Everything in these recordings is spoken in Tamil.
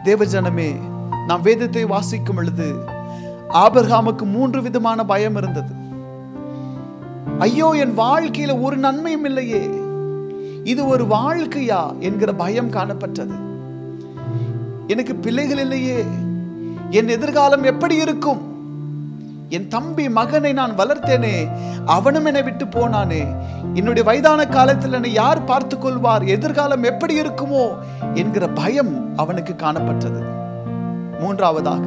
தேவஜனமே நாம் வேதத்தை வாசிக்கும் பொழுது ஆபிரகாமுக்கு மூன்று விதமான பயம் இருந்தது ஐயோ என் வாழ்க்கையில ஒரு நன்மையும் இல்லையே இது ஒரு வாழ்க்கையா என்கிற பயம் காணப்பட்டது எனக்கு பிள்ளைகள் இல்லையே என் எதிர்காலம் எப்படி இருக்கும் என் தம்பி மகனை நான் வளர்த்தேனே அவனும் என்னை விட்டு போனானே என்னுடைய வயதான காலத்தில் என்னை யார் பார்த்து கொள்வார் எதிர்காலம் எப்படி இருக்குமோ என்கிற பயம் அவனுக்கு காணப்பட்டது மூன்றாவதாக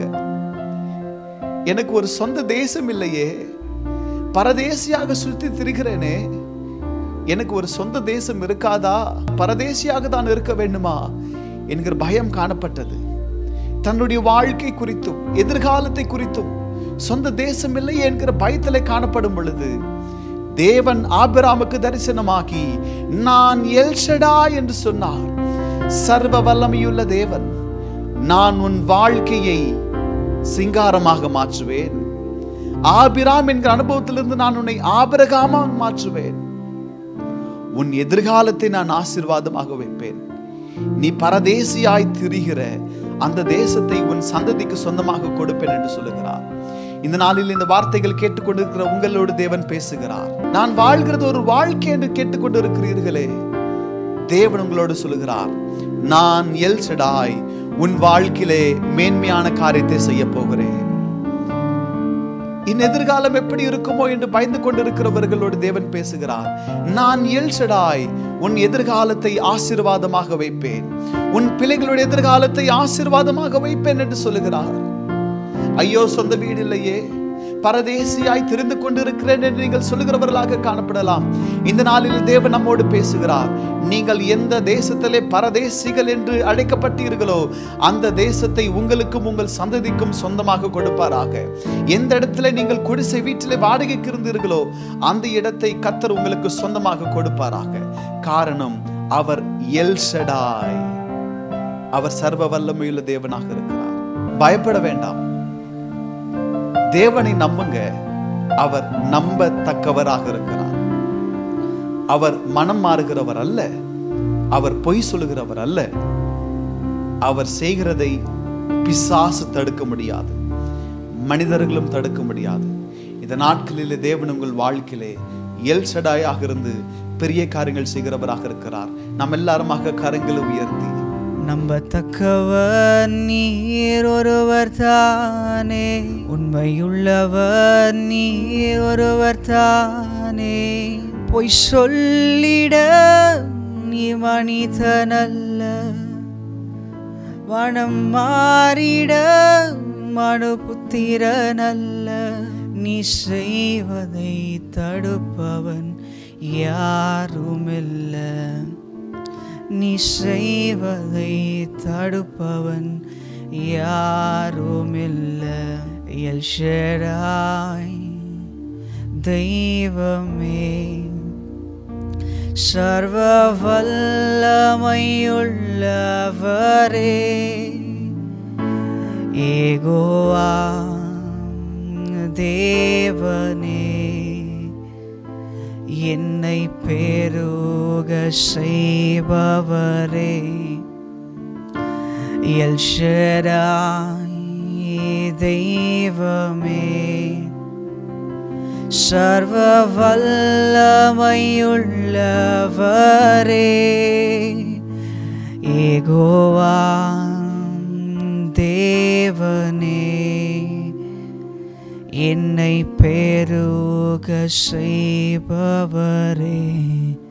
எனக்கு ஒரு சொந்த தேசம் இல்லையே பரதேசியாக சுற்றி திரிகிறேனே எனக்கு ஒரு சொந்த தேசம் இருக்காதா பரதேசியாக தான் இருக்க வேண்டுமா என்கிற பயம் காணப்பட்டது தன்னுடைய வாழ்க்கை குறித்தும் எதிர்காலத்தை குறித்தும் சொந்த தேசம் இல்லை என்கிற பயத்திலே காணப்படும் பொழுது தேவன் ஆபிராமுக்கு தரிசனமாகி நான் எல்ஷடா என்று சொன்னார் சர்வ வல்லமையுள்ள தேவன் நான் உன் வாழ்க்கையை சிங்காரமாக மாற்றுவேன் ஆபிராம் என்கிற அனுபவத்திலிருந்து நான் உன்னை ஆபிரகாமாக மாற்றுவேன் உன் எதிர்காலத்தை நான் ஆசீர்வாதமாக வைப்பேன் நீ பரதேசியாய் திரிகிற அந்த தேசத்தை உன் சந்ததிக்கு சொந்தமாக கொடுப்பேன் என்று சொல்லுகிறார் இந்த நாளில் இந்த வார்த்தைகள் கேட்டுக்கொண்டிருக்கிற உங்களோடு தேவன் பேசுகிறார் நான் வாழ்கிறது ஒரு வாழ்க்கை என்று கேட்டுக்கொண்டிருக்கிறீர்களே தேவன் உங்களோடு சொல்லுகிறார் நான் எல் செடாய் உன் வாழ்க்கையிலே மேன்மையான காரியத்தை செய்ய போகிறேன் என் எதிர்காலம் எப்படி இருக்குமோ என்று பயந்து கொண்டிருக்கிறவர்களோடு தேவன் பேசுகிறார் நான் எல்ஷடாய் உன் எதிர்காலத்தை ஆசீர்வாதமாக வைப்பேன் உன் பிள்ளைகளுடைய எதிர்காலத்தை ஆசீர்வாதமாக வைப்பேன் என்று சொல்லுகிறார் ஐயோ சொந்த வீடு இல்லையே பரதேசியாய் திரிந்து கொண்டிருக்கிறேன் என்று நீங்கள் சொல்லுகிறவர்களாக காணப்படலாம் இந்த நாளில் தேவன் நம்மோடு பேசுகிறார் நீங்கள் எந்த தேசத்திலே பரதேசிகள் என்று அழைக்கப்பட்டீர்களோ அந்த தேசத்தை உங்களுக்கும் உங்கள் சந்ததிக்கும் சொந்தமாக கொடுப்பாராக எந்த இடத்துல நீங்கள் குடிசை வீட்டிலே வாடகைக்கு இருந்தீர்களோ அந்த இடத்தை கத்தர் உங்களுக்கு சொந்தமாக கொடுப்பாராக காரணம் அவர் எல்ஷடாய் அவர் சர்வ வல்லமையுள்ள தேவனாக இருக்கிறார் பயப்பட வேண்டாம் தேவனை நம்புங்க அவர் நம்பத்தக்கவராக இருக்கிறார் அவர் மனம் மாறுகிறவர் அல்ல அவர் பொய் சொல்லுகிறவர் அல்ல அவர் செய்கிறதை பிசாசு தடுக்க முடியாது மனிதர்களும் தடுக்க முடியாது இந்த நாட்களிலே தேவன் உங்கள் வாழ்க்கையிலே எல் சடாயாக இருந்து பெரிய காரியங்கள் செய்கிறவராக இருக்கிறார் நாம் எல்லாருமாக கரங்களை உயர்த்தி நம்பத்தக்கவர் நீர் ஒருவர் தானே உண்மையுள்ளவர் நீர் ஒருவர் தானே பொய் சொல்லிட நீ மனிதனல்ல மனம் மாறிட மனு புத்திரனல்ல நீ செய்வதை தடுப்பவன் யாருமில்லை நீ செய்வதை தடுப்பவன் யாருமில்ல எல்ஷடாய் தெய்வமே சர்வ வல்லமையுள்ளவரே ஏகோவா தேவனே என்னை பெருக செய்பவரே எல்ஷடாய் தெய்வமே சர்வ வல்லமையுள்ளவரே ஏகோவா தேவனே என்னை பெருக செய்பவரே